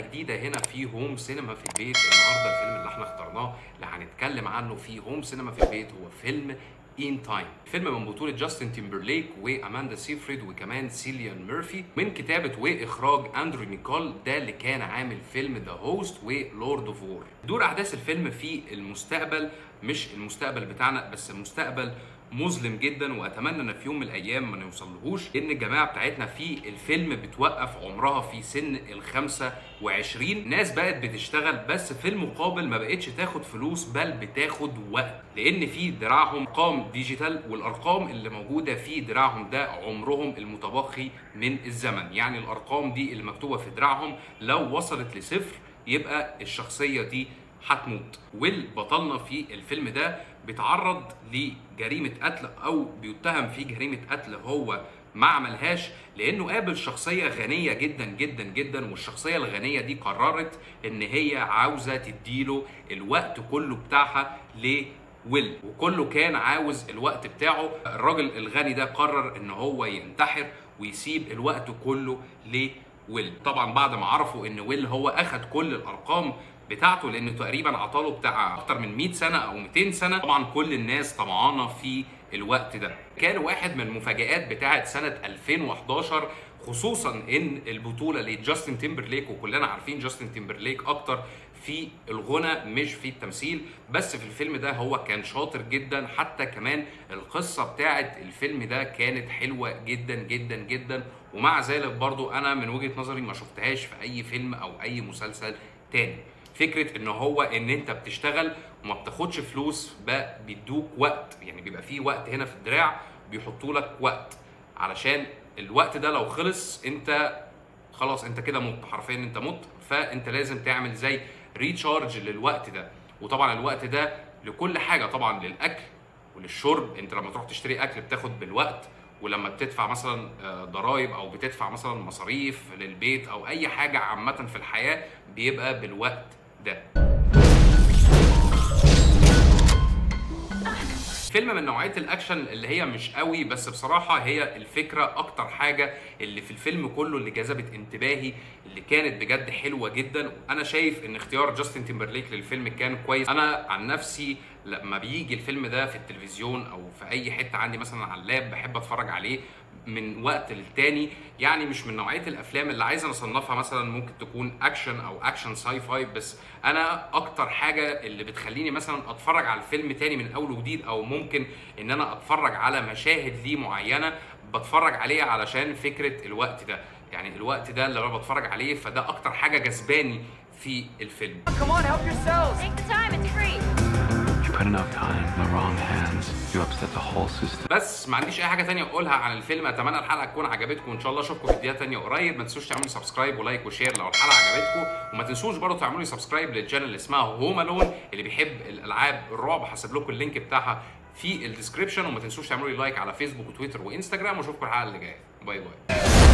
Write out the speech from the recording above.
جديده هنا في هوم سينما في البيت النهارده الفيلم اللي احنا اخترناه اللي هنتكلم عنه في هوم سينما في البيت هو فيلم ان تايم فيلم من بطولة جاستن تيمبرليك واماندا سيفريد وكمان سيليان ميرفي من كتابة واخراج اندرو نيكول ده اللي كان عامل فيلم ذا هوست ولورد اوف وور دور احداث الفيلم في المستقبل مش المستقبل بتاعنا بس المستقبل مظلم جدا واتمنى ان في يوم من الايام ما نوصلهوش لان الجماعه بتاعتنا في الفيلم بتوقف عمرها في سن ال 25 ناس بقت بتشتغل بس في المقابل ما بقتش تاخد فلوس بل بتاخد وقت لان في دراعهم ارقام ديجيتال والارقام اللي موجوده في دراعهم ده عمرهم المتبقي من الزمن يعني الارقام دي اللي مكتوبه في دراعهم لو وصلت لصفر يبقى الشخصيه دي هتموت والبطلنا في الفيلم ده بيتعرض لجريمه قتل او بيتهم في جريمه قتل هو ما عملهاش لانه قابل شخصيه غنيه جدا جدا جدا والشخصيه الغنيه دي قررت ان هي عاوزه تديله الوقت كله بتاعها ل ويل وكله كان عاوز الوقت بتاعه الراجل الغني ده قرر ان هو ينتحر ويسيب الوقت كله لويل طبعا بعد ما عرفوا ان ويل هو اخد كل الارقام بتاعته لانه تقريبا عطاله بتاع اكتر من 100 سنه او 200 سنه طبعا كل الناس طمعانه في الوقت ده كان واحد من المفاجآت بتاعه سنه 2011 خصوصا ان البطوله لجاستن تيمبرليك وكلنا عارفين جاستن تيمبرليك اكتر في الغنى مش في التمثيل بس في الفيلم ده هو كان شاطر جدا حتى كمان القصه بتاعه الفيلم ده كانت حلوه جدا جدا جدا ومع ذلك برضو انا من وجهه نظري ما شفتهاش في اي فيلم او اي مسلسل تاني فكره ان هو ان انت بتشتغل وما بتاخدش فلوس بقى بيدوك وقت يعني بيبقى فيه وقت هنا في الدراع بيحطوا لك وقت علشان الوقت ده لو خلص انت خلاص انت كده مت حرفيا انت مت فانت لازم تعمل زي ريتشارج للوقت ده وطبعا الوقت ده لكل حاجه طبعا للاكل وللشرب انت لما تروح تشتري اكل بتاخد بالوقت ولما بتدفع مثلا ضرائب او بتدفع مثلا مصاريف للبيت او اي حاجه عامه في الحياه بيبقى بالوقت ده فيلم من نوعيه الاكشن اللي هي مش قوي بس بصراحه هي الفكره اكتر حاجه اللي في الفيلم كله اللي جذبت انتباهي اللي كانت بجد حلوه جدا انا شايف ان اختيار جاستن تيمبرليك للفيلم كان كويس انا عن نفسي لما بيجي الفيلم ده في التلفزيون او في اي حته عندي مثلا على اللاب بحب اتفرج عليه من وقت للتاني يعني مش من نوعيه الافلام اللي عايز اصنفها مثلا ممكن تكون اكشن او اكشن ساي فاي بس انا اكتر حاجه اللي بتخليني مثلا اتفرج على الفيلم تاني من اول وجديد او ممكن ان انا اتفرج على مشاهد ليه معينه بتفرج عليه علشان فكره الوقت ده يعني الوقت ده اللي انا بتفرج عليه فده اكتر حاجه جذباني في الفيلم Come on, help yourselves. Take the time, it's free. If you put enough time in the wrong hands, you upset the whole system. بس ما عنديش اي حاجه تانية اقولها عن الفيلم اتمنى الحلقه تكون عجبتكم وان شاء الله اشوفكم في فيديوهات تانية قريب ما تنسوش تعملوا سبسكرايب ولايك وشير لو الحلقه عجبتكم وما تنسوش برضه تعملوا لي سبسكرايب للشانل اللي اسمها هوم الون اللي بيحب الالعاب الرعب هسيب لكم اللينك بتاعها في الديسكربشن وما تنسوش تعملوا لي لايك على فيسبوك وتويتر وانستجرام واشوفكم الحلقه اللي جايه باي باي